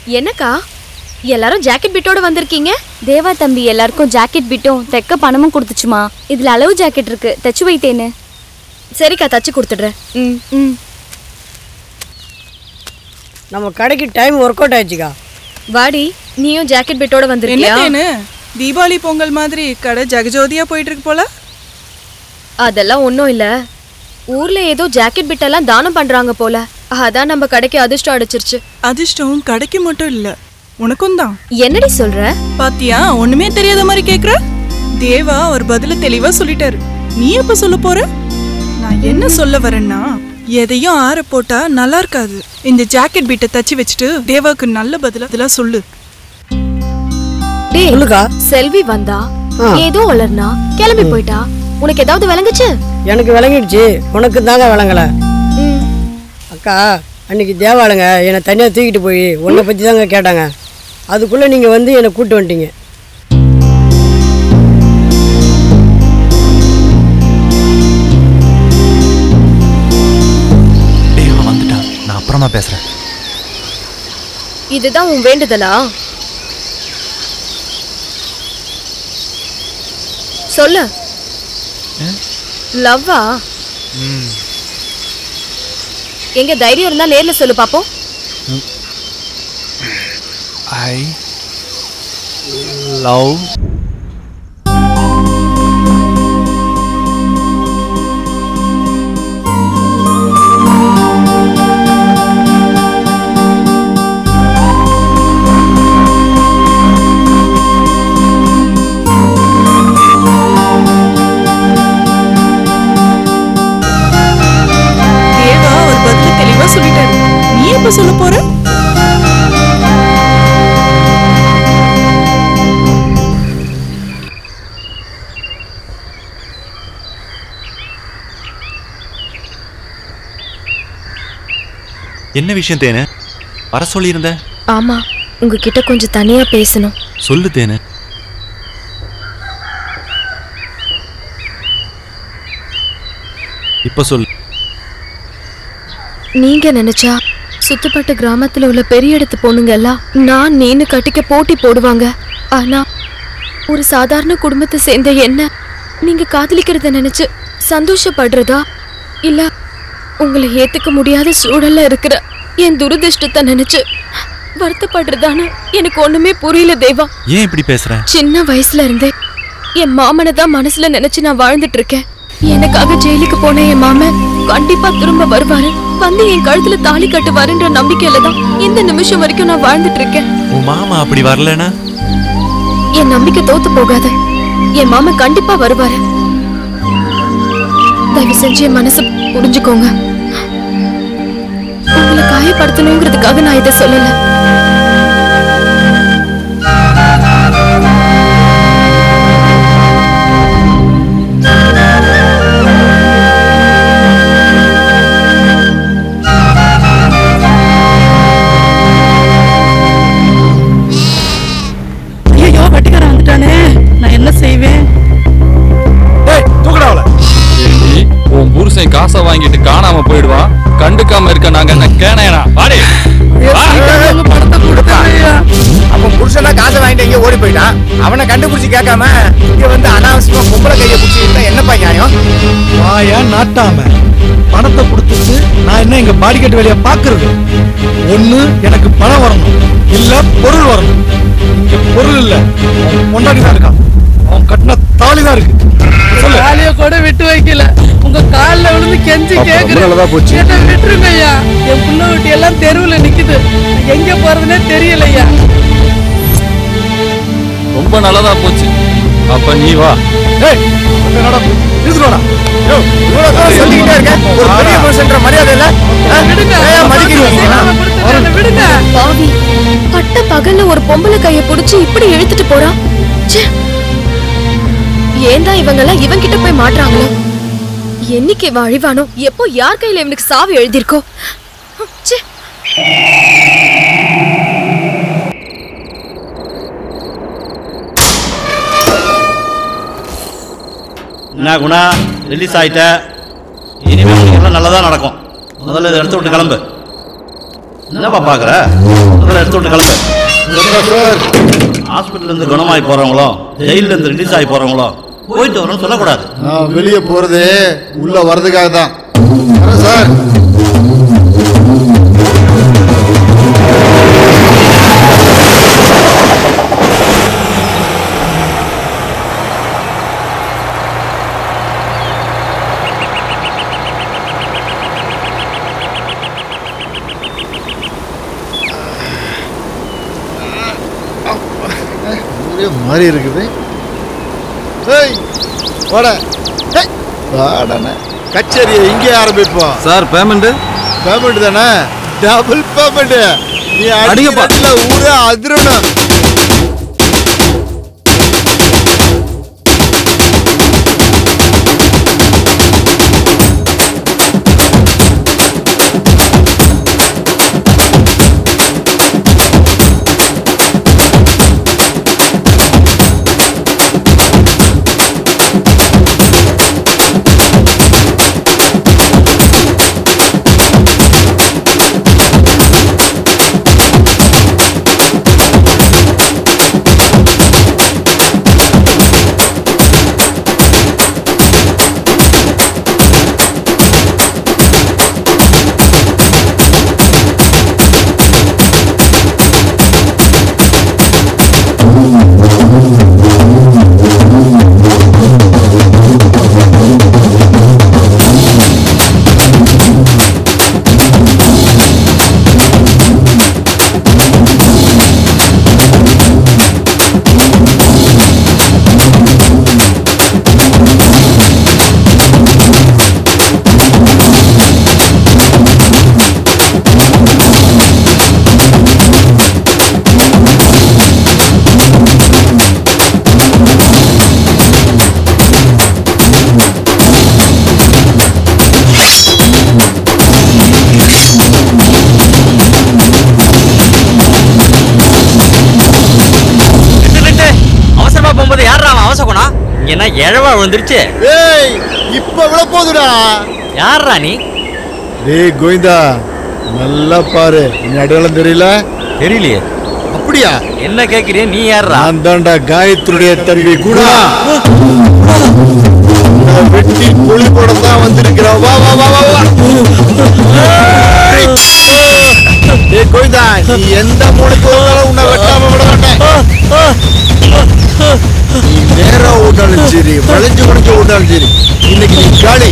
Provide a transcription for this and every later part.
என்னக்கா எல்லாரும் ஜாக்கெட் பிட்டோட வந்திருக்கீங்க தேவா தம்பி எல்லாருக்கும் ஜாக்கெட் பிட்டும் தைக்க பணமும் கொடுத்துச்சுமா இதுல அளவு ஜாக்கெட் இருக்கு தைச்சு வைத்தேன்னு சரிக்கா தச்சு கொடுத்துடுறேன் ம் ம் நம்ம கடைக்கு டைம் ஒர்க் அவுட் ஆயிடுச்சுக்கா வாடி நீயும் ஜாக்கெட் பிட்டோட என்ன வந்திருக்கியா தேனு தீபாவளி பொங்கல் மாதிரி கடை ஜெகஜோதியா போயிட்டு இருக்கு போல அதெல்லாம் ஒன்றும் இல்ல ஊர்ல ஏதோ ஜாக்கெட் பிட்டெல்லாம் தானம் பண்றாங்க போல அதான் நம்ம கடைக்கு அதிர்ஷ்டம் அடிச்சிருச்சு அதிர்ஷ்டம் கடைக்கு மட்டும் இல்ல உனக்கும் தான் என்னடி சொல்ற பாத்தியா ஒண்ணுமே தெரியாத மாதிரி கேக்குற தேவா அவர் பதில தெளிவா சொல்லிட்டாரு நீ எப்ப சொல்ல போற நான் என்ன சொல்ல வரேன்னா எதையும் ஆற போட்டா நல்லா இருக்காது இந்த ஜாக்கெட் பீட்டை தச்சு வச்சுட்டு தேவாக்கு நல்ல பதிலா இதெல்லாம் சொல்லு டேய் சொல்லுக்கா செல்வி வந்தா ஆ. ஏதோ வளர்னா கிளம்பி போயிட்டா உனக்கு ஏதாவது விளங்குச்சு எனக்கு விளங்கிடுச்சு உனக்கு தாங்க விளங்கல ம் அக்கா அன்னைக்கு தேவாளுங்க என்னை தனியாக தூக்கிட்டு போய் உன்னை பற்றி தாங்க கேட்டாங்க அதுக்குள்ளே நீங்கள் வந்து என்னை கூட்டு வந்துட்டீங்க டேய் அவன் வந்துட்டான் நான் அப்புறமா பேசுறேன் இதுதான் உன் வேண்டுதலா சொல்லு லவ்வா எங்க தைரியம் இருந்தா நேர்ல சொல்லு பாப்போம் ஐ லவ் தேவா அவர் பதில தெளிவா சொல்லிட்டாரு நீ எப்ப சொல்ல போற என்ன விஷயம் தேனு வர சொல்லியிருந்த ஆமா உங்ககிட்ட கொஞ்சம் தனியா பேசணும் சொல்லு தேனு இப்ப சொல்லு நீங்க நினைச்சா சுத்துப்பட்ட கிராமத்துல உள்ள பெரிய இடத்து பொண்ணுங்க எல்லாம் நான் நீனு கட்டிக்க போட்டி போடுவாங்க ஆனா ஒரு சாதாரண குடும்பத்தை சேர்ந்த என்ன நீங்க காதலிக்கிறத நினைச்சு சந்தோஷப்படுறதா இல்ல உங்களை ஏத்துக்க முடியாத சூழல்ல இருக்கிற என் துரதிர்ஷ்டத்தை நினைச்சு வருத்தப்படுறதான்னு எனக்கு ஒண்ணுமே புரியல தேவா ஏன் இப்படி பேசுற சின்ன வயசுல இருந்தே என் மாமனை தான் மனசுல நினைச்சு நான் வாழ்ந்துட்டு இருக்கேன் எனக்காக ஜெயிலுக்கு போன என் மாமன் கண்டிப்பா திரும்ப வருவாரு வந்து என் கழுத்துல தாலி கட்டுவாருன்ற நம்பிக்கையில தான் இந்த நிமிஷம் வரைக்கும் நான் வாழ்ந்துட்டு இருக்கேன் உன் மாமா அப்படி வரலனா என் நம்பிக்கை தோத்து போகாது என் மாமன் கண்டிப்பா வருவாரு தயவு செஞ்சு என் மனசு புரிஞ்சுக்கோங்க உங்களை காயப்படுத்தணுங்கிறதுக்காக நான் இதை சொல்லல ஐயோ வட்டிக்காரன் வந்துட்டானே நான் என்ன செய்வேன் ஏண்டி உன் புருஷன் காசை வாங்கிட்டு காணாம போயிடுவான் கண்டுக்காம இருக்க நாங்க என்ன கேனையனா வாடி வா. பணத்தை கொடுத்தாயா அவன் புருஷனா காசை வாங்கிட்டு எங்கேயோ ஓடி போயிட்டான் அவனை கண்டுபிடிச்சு கேட்காம இங்க வந்து அனாவசியமா பொம்பளை கையை பிடிச்சி இருந்தா என்னப்பா நியாயம் வாயா நாட்டாம பணத்தை கொடுத்துட்டு நான் என்ன எங்க பாடிக்கட்டு வேலையை பாக்குறது ஒண்ணு எனக்கு பணம் வரணும் இல்ல பொருள் வரணும் இங்க பொருள் இல்ல அவன் பொண்டாட்டி தான் இருக்கான் அவன் கட்டின தாலி தான் இருக்கு சொல்லு காலிய கூட விட்டு வைக்கல உங்க கால்ல விழுந்து கெஞ்சி கேக்குறேன் என்ன விட்டுருங்க ஐயா என் புள்ள குட்டி எல்லாம் தெருவுல நிக்குது எங்க போறதுன்னே தெரியலையா ரொம்ப நல்லதா போச்சு அப்ப நீ வா ஏய் கொஞ்ச நேரம் நிறுத்துடா யோ, இவ்வளவு தூரம் சொல்லிக்கிட்டே இருக்கேன் ஒரு பெரிய மனுஷன்ற மரியாதை இல்ல ஆ? விடுங்க ஏன் மதிக்கிறீங்க சீக்கிரமா கொடுத்துட்டு என்னை விடுங்க பாவி பட்ட பகல்ல ஒரு பொம்பளை கைய புடிச்சு இப்படி இழுத்துட்டு போறான் ச்சே ஏன்டா இவங்கெல்லாம் இவன் கிட்ட போய் மாட்றாங்களோ என்னைக்கு இவன் அழிவானோ எப்போ யார் கையில இவனுக்கு சாவு எழுதியிருக்கோ ச்சே என்ன குணா ரிலீஸ் ஆயிட்ட இனிமேல் உனக்கு எல்லாம் நல்லதா நடக்கும் முதல்ல இதை எடுத்து விட்டு கிளம்பு என்னப்பா பார்க்குற அதெல்லாம் எடுத்து விட்டு கிளம்பு ஹாஸ்பிட்டல்ல இருந்து குணமாகி போறவங்களோ ஜெயில இருந்து ரிலீஸ் ஆகி போறவங்களோ போயிட்டு வரணும் சொல்லக்கூடாது நான் வெளியே போறதே உள்ள வர்றதுக்காக தான் வரேன் சார் ஒரே மாதிரி இருக்குது ஏய் வாடா ஏய், வாடாண்ணே கச்சேரியை இங்கே ஆரம்பிப்போம் சார் பேமெண்ட் பேமெண்ட் தானே டபுள் பேமெண்ட் நீ அடிங்கப்பா. அடிக்கப்பா ஊரே அதிரணும் அவசரமா போகும்போது யாரா அவன் அவசகுணா என்ன எழவா விழுந்துருச்சு ஏய் இப்ப விழ போதுடா யாரா நீ டேய் கோவிந்தா நல்லா பாரு நீ அடையாளம் தெரியல தெரியலையே அப்படியா என்ன கேக்குறிய நீ யாரா நான் தான்டா காயத்ரியுடைய தம்பி குணா உன்னை வெட்டி புலி போட தான் வந்திருக்கிறோம் வா வா வா வா வா ஏய்! ஏய் கோவிந்தா நீ எந்த மூளைக்கு வந்தாலும் உன்னை வெட்டாம விட மாட்டேன் நீ நேரா ஓட்டாலும் சரி வளைஞ்சு வளைஞ்சு ஓட்டாலும் சரி இன்னைக்கு நீ காளி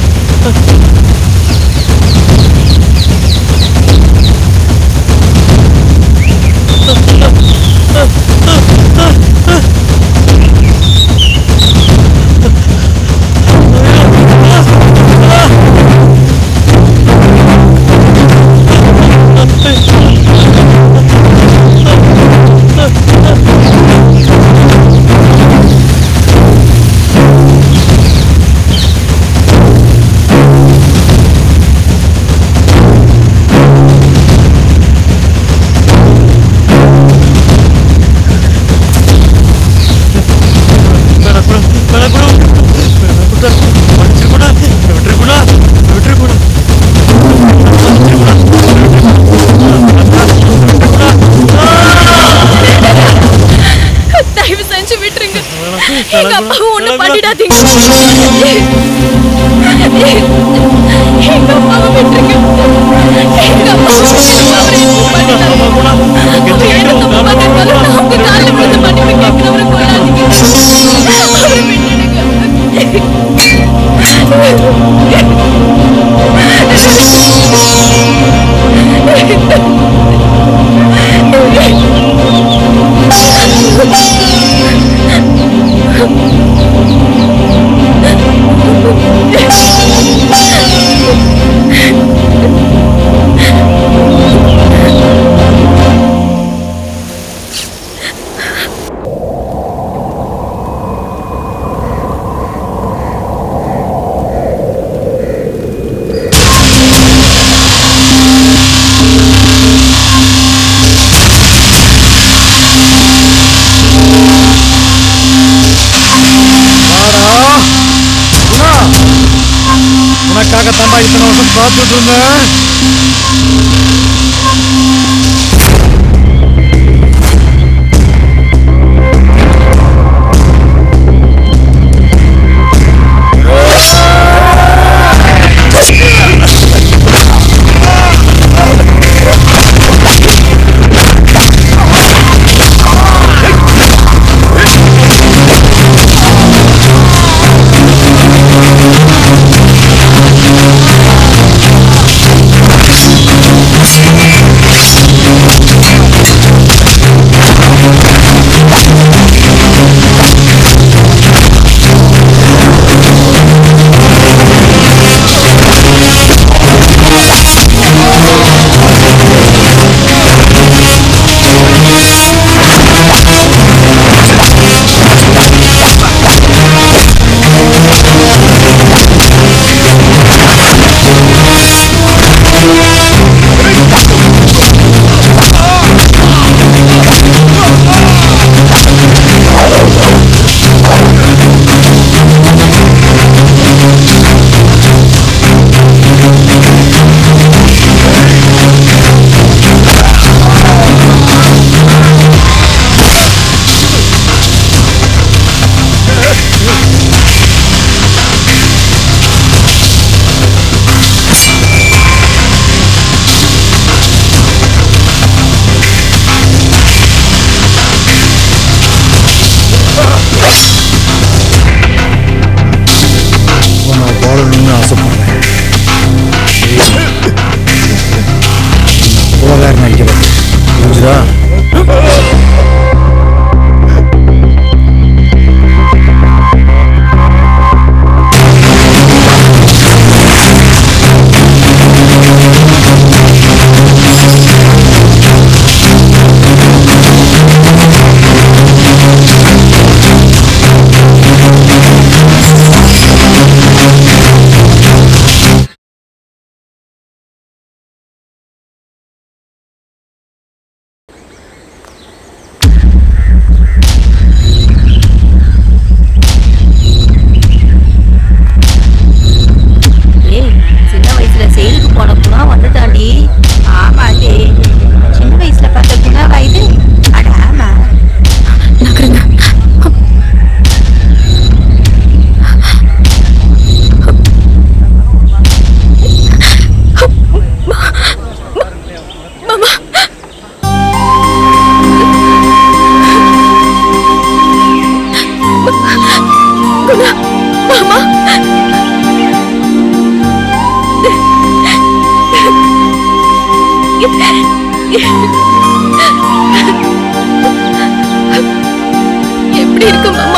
தயவு செஞ்சு விட்டுருங்க எங்க அப்பாவை ஒண்ணு பண்ணிடாதீங்க எங்க அப்பாவை விட்டுருங்க எங்க அப்பாவை விட்டுருங்க. அவரை எதுவும் பண்ணிடாதீங்க. அவர் என்ன தப்பு பண்ணிருந்தாலும் நான் உங்க கால்ல விழுந்து மன்னிப்பு கேட்கிறேன். அவரை கொல்லாதீங்க. அவரை உனக்காக தாண்டா இத்தனை வருஷம் பார்த்துட்டு இருந்தேன் எப்படி இருக்கு மாமா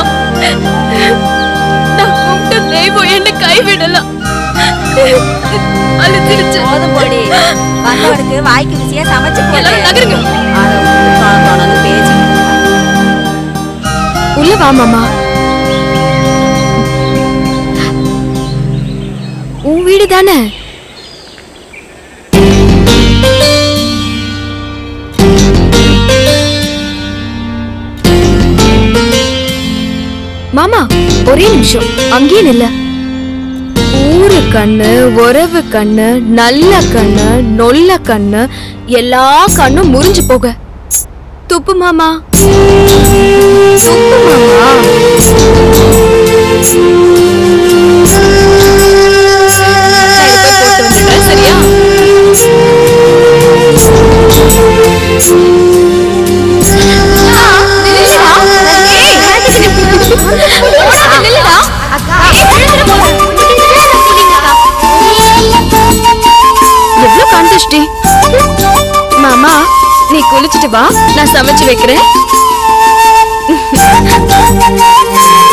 நான் கும்பிட்ட தெய்வம் என்ன கைவிடலாம் அழுத்திருச்சு போதும் போடி வந்தவனுக்கு வாய்க்கு ருசியா சமைச்சு போடு எல்லாரும் நகருங்க. அதை விட்டு தொண தொணன்னு பேசிக்கிட்டு உள்ள வா மாமா உன் வீடு தானே மாமா ஒரே நிமிஷம் அங்கேயே நில்ல ஊரு கண்ணு உறவு கண்ணு நல்ல கண்ணு நொல்ல கண்ணு எல்லா கண்ணும் முறிஞ்சு போக துப்பு மாமா துப்பு மாமா நான் இதை போய் போட்டு வந்துடுறேன், சரியா எவ்வளவு கான்டெஸ்டி மாமா நீ குளிச்சிட்டு வா நான் சமைச்சு வைக்கிறேன்